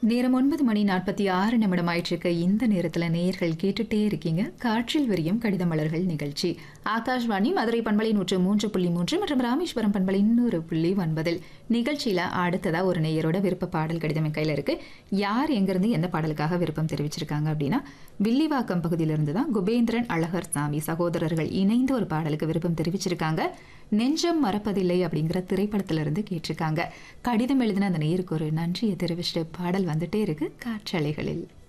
நேரம் ஒன்பது மணி நாற்பத்தி ஆறு நிமிடம் ஆயிட்டிருக்க இந்த நேரத்தில் நேயர்கள் கேட்டுட்டே இருக்கீங்க காற்றில் விரியும் கடித மலர்கள் நிகழ்ச்சி ஆகாஷ்வாணி மதுரை பண்பலை நூற்று மூன்று புள்ளி மூன்று மற்றும் ராமேஸ்வரம் பண்பலை நூறு புள்ளி ஒன்பதில் நிகழ்ச்சியில் அடுத்ததாக ஒரு நேயரோட விருப்ப பாடல் கடிதம் என் கையில் இருக்கு யார் எங்கிருந்து எந்த பாடலுக்காக விருப்பம் தெரிவிச்சிருக்காங்க அப்படின்னா வில்லிவாக்கம் பகுதியிலிருந்து தான் குபேந்திரன் அழகர் சாமி சகோதரர்கள் இணைந்து ஒரு பாடலுக்கு விருப்பம் தெரிவிச்சிருக்காங்க நெஞ்சம் மறப்பதில்லை அப்படிங்கிற திரைப்படத்திலிருந்து கேட்டிருக்காங்க கடிதம் எழுதின அந்த நேருக்கு ஒரு நன்றியை தெரிவிச்சிட்டு பாடல் வந்துட்டே இருக்கு காற்றலைகளில்